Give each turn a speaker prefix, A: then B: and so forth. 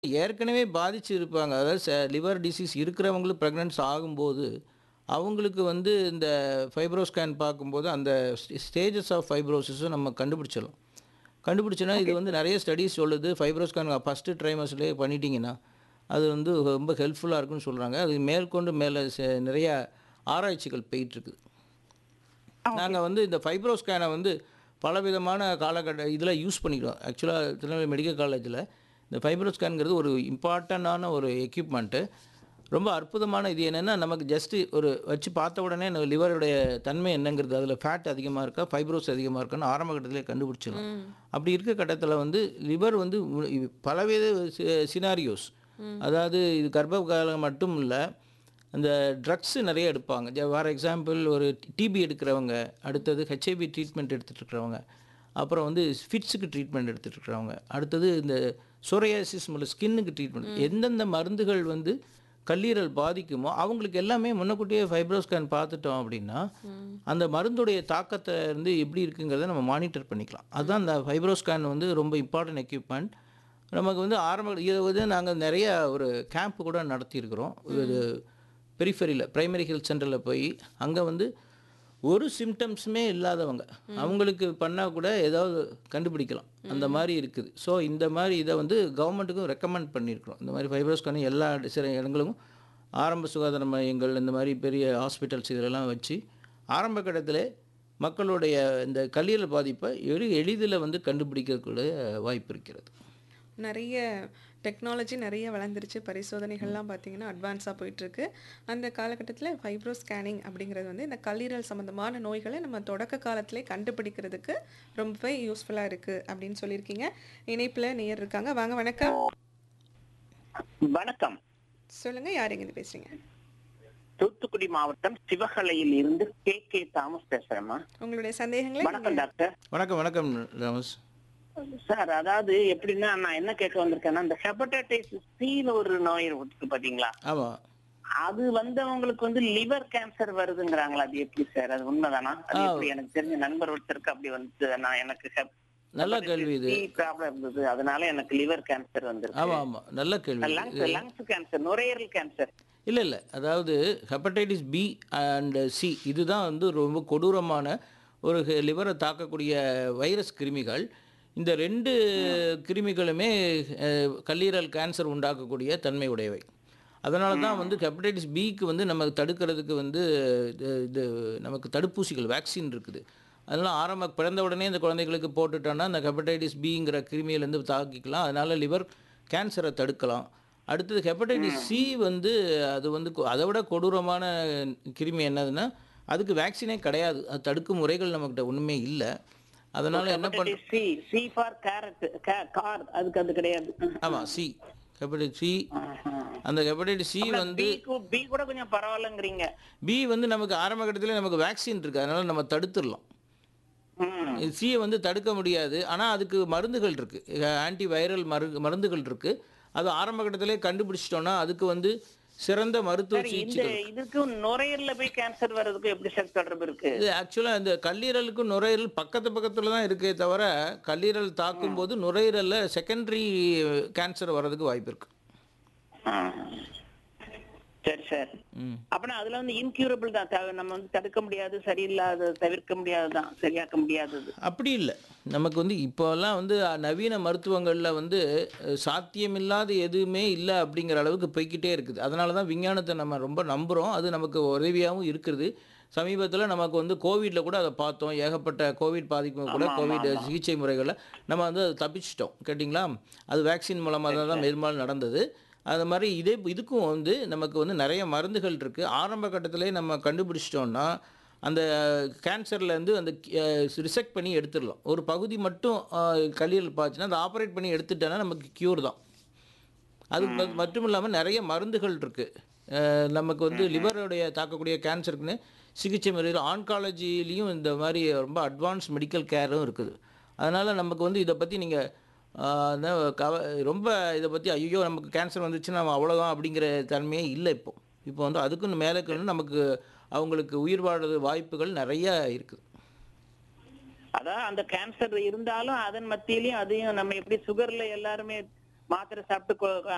A: ஏற்கனவே பாதிச்சு இருப்பாங்க. அதாவது செ லிவர் டிசீஸ் இருக்கிறவங்களும் பிரெக்னன்ஸ் ஆகும்போது, அவங்களுக்கு வந்து இந்த ஃபைப்ரோ ஸ்கேன் பார்க்கும்போது அந்த ஸ்டே ஸ்டேஜஸ் ஆஃப் ஃபைப்ரோசிஸும் நம்ம கண்டுபிடிச்சிடலாம். கண்டுபிடிச்சோன்னா இது
B: ஓகே.
A: வந்து நெறைய ஸ்டடீஸ் சொல்லுது. ஃபைப்ரோ ஸ்கேன் ஃபர்ஸ்ட்டு ட்ரைமஸ்லயே பண்ணிட்டீங்கன்னா, அது வந்து ரொம்ப ஹெல்ப்ஃபுல்லா இருக்குன்னு சொல்றாங்க. அது மேற்கொண்டு மேல செ நிறைய ஆராய்ச்சிகள் போயிட்டுருக்கு.
B: ஓகே.
A: நாங்க வந்து இந்த ஃபைப்ரோ ஸ்கேனை வந்து பலவிதமான காலகட்ட இதில யூஸ் பண்ணிக்கிறோம். ஆக்சுவலா திருநெல்வேலி மெடிக்கல் காலேஜில இந்த ஃபைப்ரோ ஸ்கேன்ங்கிறது ஒரு இம்பார்ட்டன்டான ஒரு எக்யூப்மெண்ட்டு. ரொம்ப அற்புதமான இது என்னன்னா, நமக்கு ஜஸ்ட்டு ஒரு வச்சு பார்த்த உடனே நம்ம லிவருடைய தன்மை என்னங்கிறது, அதில ஃபேட் அதிகமா இருக்கா, ஃபைப்ரோஸ் அதிகமா இருக்கான்னு ஆரம்ப கட்டத்திலேயே கண்டுபிடிச்சிடலாம்.
B: ம்.
A: அப்படி இருக்க கட்டத்தில வந்து லிவர் வந்து உ இ பலவித சி சினாரியோஸ்
B: ம்.
A: அதாவது இது கர்ப்ப காலம் மட்டும் இல்ல, அந்த ட்ரக்ஸ் நெறைய எடுப்பாங்க. ஜ ஃபார் எக்ஸாம்பிள் ஒரு டிபி எடுக்கிறவங்க, அடுத்தது ஹெச்ஐவி ட்ரீட்மெண்ட் எடுத்துட்டு இருக்கிறவங்க, அப்புறம் வந்து ஃபிட்ஸுக்கு ட்ரீட்மெண்ட் எடுத்துட்டு இருக்கிறவங்க, அடுத்தது இந்த சோரியாசிஸ் முதல்ல ஸ்கின்னுக்கு ட்ரீட்மெண்ட்
B: ம்.
A: எந்தெந்த மருந்துகள் வந்து கல்லீரல் பாதிக்குமோ, அவங்களுக்கு எல்லாமே முன்னக்கூட்டியே ஃபைப்ரோ ஸ்கேன் பார்த்துட்டோம் அப்படின்னா,
B: ம்.
A: அந்த மருந்துடைய தாக்கத்த வந்து எப்படி இருக்குங்கிறத நம்ம மானிட்டர் பண்ணிக்கலாம். அதுதான் இந்த ஃபைப்ரோ ஸ்கேன் வந்து ரொம்ப இம்பார்ட்டன்ட் எக்யூப்மெண்ட். நமக்கு வந்து ஆரம்ப இத வந்து நாங்க நெறைய ஒரு கேம்ப் கூட நடத்தியிருக்கிறோம். இது
B: ம்.
A: பெரிஃபெரில பிரைமரி ஹெல்த் சென்டர்ல போய், அங்க வந்து ஒரு சிம்ப்டம்ஸுமே இல்லாதவங்க,
B: ம்.
A: அவங்களுக்கு பண்ணா கூட ஏதாவது கண்டுபிடிக்கலாம். அந்த
B: ம்.
A: மாரி இருக்குது. ஸோ இந்த மாரி இத வந்து கவர்மெண்ட்டுக்கும் ரெக்கமெண்ட் பண்ணியிருக்கிறோம். இந்த மாரி ஃபைப்ரோ ஸ்கேன் எல்லா சில இடங்களுக்கும் ஆரம்ப சுகாதார மையங்கள், இந்த மாரி பெரிய ஹாஸ்பிட்டல்ஸ் இதிலெல்லாம் வச்சு, ஆரம்ப கட்டத்திலே மக்களுடைய இந்த கல்லீரல் பாதிப்ப எளி எளிதில வந்து கண்டுபிடிக்கக்கூடிய வாய்ப்பு இருக்கிறது.
B: நெறைய டெக்னாலஜி நெறைய வளர்ந்துருச்சு. பரிசோதனைகள்லாம் பார்த்தீங்கன்னா, அட்வான்ஸா போயிட்டுருக்கு. அந்த காலகட்டத்தில ஃபைப்ரோ ஸ்கேனிங் அப்படிங்கிறது வந்து இந்த கல்லீரல் சம்மந்தமான நோய்கள நம்ம தொடக்க காலத்திலே கண்டுபிடிக்கிறதுக்கு ரொம்பவே யூஸ்ஃபுல்லா இருக்கு அப்படின்னு சொல்லியிருக்கீங்க. இணைப்பில நேயர் இருக்காங்க. வாங்க வணக்கம்.
C: வணக்கம்.
B: சொல்லுங்க. யார் எங்கேருந்து பேசுறீங்க?
C: தூத்துக்குடி மாவட்டம் சிவகலையில் இருந்து கே கே தாமஸ் பேசுறேம்மா.
B: உங்களுடைய சந்தேகங்களை
C: வணக்கம்
B: நீங்க
C: டாக்டர்.
A: வணக்கம், வணக்கம் ராமஸ்.
C: சார் அதாவது எப்படின்னா நான் என்ன கேட்க வந்திருக்கேன்னா இந்த ஹெப்படைட்டிஸ் சின்னு ஒரு நோய் இருக்கு பாத்தீங்களா?
A: ஆமா.
C: அது வந்தவங்களுக்கு வந்து லிவர் கேன்சர் வருதுங்கிறாங்களா? அது எப்படி சார்? அது உண்மைதானா? அது
A: ஆ.
C: எப்படி எனக்கு தெரிஞ்ச நண்பர் ஒருத்தருக்கு அப்படி வந்து நான் எனக்கு ஹெப்
A: நல்ல கேள்வி
C: ஹெப்படைட்டிஸ்
A: இது.
C: சி ப்ராப்ளம் இருந்தது. அதனால எனக்கு லிவர் கேன்சர்
A: ஆமா,
C: வந்திருக்கு.
A: ஆமா. நல்ல கேள்வி இது.
C: லங்ஸ்
A: இது
C: லங்ஸ் கேன்சர், நுரையீரல் கேன்சர்.
A: இல்ல, இல்ல. அதாவது ஹெப்படைட்டிஸ் பி அண்ட் சி இதுதான் வந்து ரொம்ப கொடூரமான ஒரு ஹெ லிவர தாக்கக்கூடிய வைரஸ் கிருமிகள். இந்த 2
C: ம்.
A: கிருமிகளுமே அ கல்லீரல் கேன்சர் உண்டாக்கக்கூடிய தன்மை உடையவை. அதனால தான் வந்து
C: ம்.
A: ஹெப்படைட்டிஸ் பிக்கு வந்து நம்ம தடுக்கிறதுக்கு வந்து இது இது நமக்கு தடுப்பூசிகள் வேக்சின் இருக்குது. அதனால ஆரம்ப பிறந்த உடனே இந்த குழந்தைகளுக்கு போட்டுட்டோம்னா, அந்த ஹெப்படைட்டிஸ் பிங்கிற கிருமியிலேருந்து தாக்கிக்கலாம். அதனால லிவர் கேன்சர தடுக்கலாம். அடுத்தது ஹெப்படைட்டிஸ்
C: ம்.
A: சி வந்து அது வந்து கொ அத விட கொடூரமான கிருமி என்னதுன்னா, அதுக்கு வேக்சினே கிடையாது. அது தடுக்கும் முறைகள் நம்மகிட்ட ஒண்ணுமே இல்ல.
C: ஓ
A: அதனால என்ன பண்
C: hepatitis C. C for carrot K car அதுக்கு அது கிடையாது.
A: ஆமா சி. Hepatitis C.
C: ஆஹா.
A: அந்த ஹெப்படைட்டிஸ் சி
C: அப்புறம்
A: வந்து
C: பி பி கூட கொஞ்சம் பரவாயில்லங்கிறீங்க.
A: பி வந்து நமக்கு ஆரம்ப கட்டத்திலே நமக்கு வேக்சின் இருக்கு. அதனால நம்ம தடுத்துறலாம்.
C: ம்.
A: இது சிய வந்து தடுக்க முடியாது. ஆனா அதுக்கு மருந்துகள் இருக்கு. ஆன்டி வைரல் மரு மருந்துகள் இருக்கு. அது ஆரம்ப கட்டத்திலே கண்டுபிடிச்சிட்டோம்னா, அதுக்கு வந்து சிறந்த மருத்துவ
C: சார் இந்த
A: சிகிச்சைகள் இருக்கு.
C: இதுக்கும் நுரையீரல்ல போய் கேன்சர் வர்றதுக்கும் எப்படி சார் தொடர்பு இருக்கு?
A: இது ஆக்சுவலா இந்த கல்லீரலுக்கும் நுரையீரல் பக்கத்து பக்கத்துல தான் இருக்கே தவிர, கல்லீரல்
C: ம்.
A: தாக்கும்போது நுரையீரல்ல செகண்டரி கேன்சர் வர்றதுக்கு வாய்ப்பு இருக்கு.
C: ஆ. சரி சார்.
A: ம்.
C: அப்பனா அதுல வந்து இன்கியூரபிள் தான். த நம்ம வந்து தடுக்க முடியாது, சரியில்லாத தவிர்க்க முடியாதது தான். சரியாக்க முடியாதது.
A: அப்படி இல்ல. நமக்கு வந்து இப்போலாம் வந்து நவீன மருத்துவங்கள்ல வந்து அ சாத்தியமில்லாத எதுவுமே இல்ல அப்படிங்கிற அளவுக்கு போய்க்கிட்டே இருக்குது. அதனால தான் விஞ்ஞானத்த நம்ம ரொம்ப நம்புறோம். அது நமக்கு உதவியாவும் இருக்குது. சமீபத்தில நமக்கு வந்து கோவிட்ல கூட அத பார்த்தோம். ஏகப்பட்ட கோவிட் பாதிப்பு கூட
C: ஆமா, ஆமா,
A: கோவிட்
C: ஆமா.
A: சிகிச்சை முறைகள்ல நம்ம வந்து அத தப்பிச்சுட்டோம். கேட்டீங்களா? அது வேக்சின் மூலமா
C: சரி
A: தான்
C: சார்.
A: பெரும்பாலும் நடந்தது. அது மாரி இதே இதுக்கும் வந்து நமக்கு வந்து நெறைய மருந்துகள் இருக்கு. ஆரம்ப கட்டத்திலேயே நம்ம கண்டுபிடிச்சிட்டோம்னா, அந்த கேன்சர்லேருந்து அந்த அ ரிசெக்ட் பண்ணி எடுத்துறலாம். ஒரு பகுதி மட்டும் அ கல்லீரல் பாதிச்சுன்னா, அத ஆப்பரேட் பண்ணி எடுத்துட்டோம்னா நமக்கு க்யூர் தான். அது ம
C: ம்.
A: மட்டும் இல்லாம நெறைய மருந்துகள் இருக்கு. அ நமக்கு வந்து
C: ம்ஹ்ம்.
A: லிவருடைய தாக்கக்கூடிய கேன்சருக்குன்னு சிகிச்சை முறைகள் ஆன்காலஜிலயும் இந்த மாரி ரொம்ப அட்வான்ஸ் மெடிக்கல் கேரும் இருக்குது. அதனால நமக்கு வந்து இத பத்தி நீங்க ஆ ந கவ ரொம்ப இத பத்தி ஐய்யயோ! நமக்கு கேன்சர் வந்துருச்சுன்னா நம்ம அவ்வளோதான் அப்படிங்கிற தன்மையே இல்ல இப்போ. இப்போ வந்து அதுக்கும் மேலக்கு நமக்கு அவங்களுக்கு உயிர் வாழறது வாய்ப்புகள் நெறைய இருக்குது.
C: அதான் அந்த கேன்சர் இருந்தாலும் அதன் மத்தியிலயும் அதையும் நம்ம எப்படி சுகர்ல எல்லாருமே மாத்திரை சாப்பிட்டு கொ